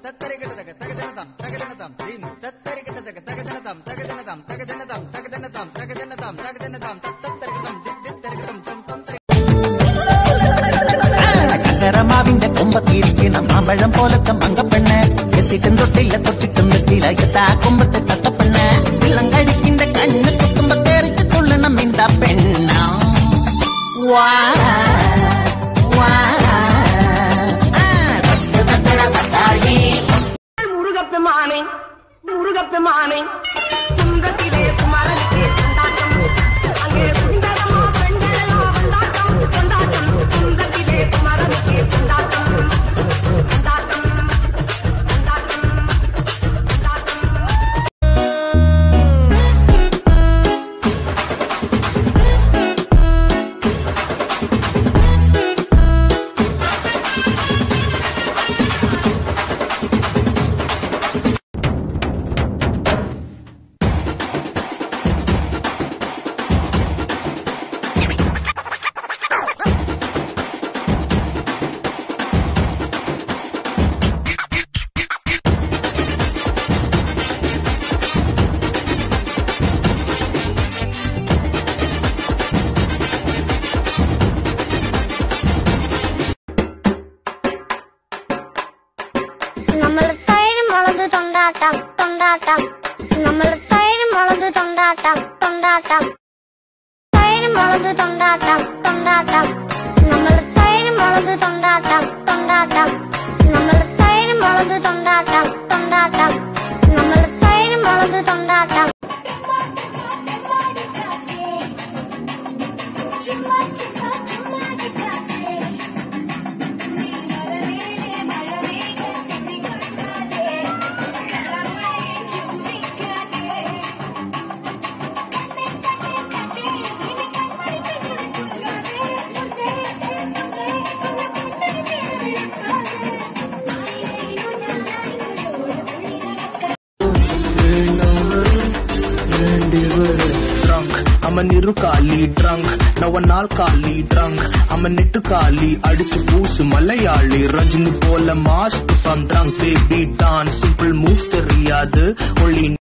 തത്തരികിടതക തകജനതം തകജനതം ദിൻ തത്തരികിടതക തകജനതം തകജനതം തകജനതം തകജനതം തകജനതം തകജനതം തത്തരികിടം ദിത്തരികിടം തും തും കക്കരമാവിന്റെ കൊമ്പത്തിരിക്കണം മാമ്പഴം പോലത്തെ മങ്കപ്പെണ്ണ് എത്തിട്ടും തൊട്ടില്ല തൊട്ടിട്ടും വെത്തില എത്താ കൊമ്പത്തെ തത്തപ്പെണ്ണ് ഇളം കഴിക്കിന്റെ കണ്ണ് കുത്തുമ്പോ തെറിച്ച് തുള്ളണം നിന്ത പെണ്ണ വാ വാ ആ, തട്ട് തട്ടട തട്ടാളി മുരുകപ്പെമാനെ മുരുകപ്പെമാനെ കുന്തത്തിലെ കുമരനിക്ക് കൊണ്ടാട്ടം അങ്ങേ സുന്ദരമാ പെണ്ണുകളോ കൊണ്ടാട്ടം കൊണ്ടാട്ടം കുന്തത്തിലെ കുമരനിക്ക് കൊണ്ടാട്ടം കൊണ്ടാട്ടം കൊണ്ടാട്ടം കൊണ്ടാട്ടം നമ്മൾ തൈര് മുളക് തൊണ്ടാട്ടം തൊണ്ടാട്ടം നമ്മൾ തൈര് മുളക് തൊണ്ടാട്ടം തൊണ്ടാട്ടം തൈര് മുളക് തൊണ്ടാട്ടം തൊണ്ടാട്ടം നമ്മൾ തൈര് മുളക് തൊണ്ടാട്ടം തൊണ്ടാട്ടം നമ്മൾ തൈര് മുളക് തൊണ്ടാട്ടം തൊണ്ടാട്ടം നമ്മൾ തൈര് മുളക് തൊണ്ടാട്ടം drunk I'm a நிருக்காலி drunk நவனால் காலி drunk I'm a நெட்டுக்காலி அடிச்சு பூசு மலையாளி ரஜினி போல mask from drunk baby don simple moves தெரியாது ஒளி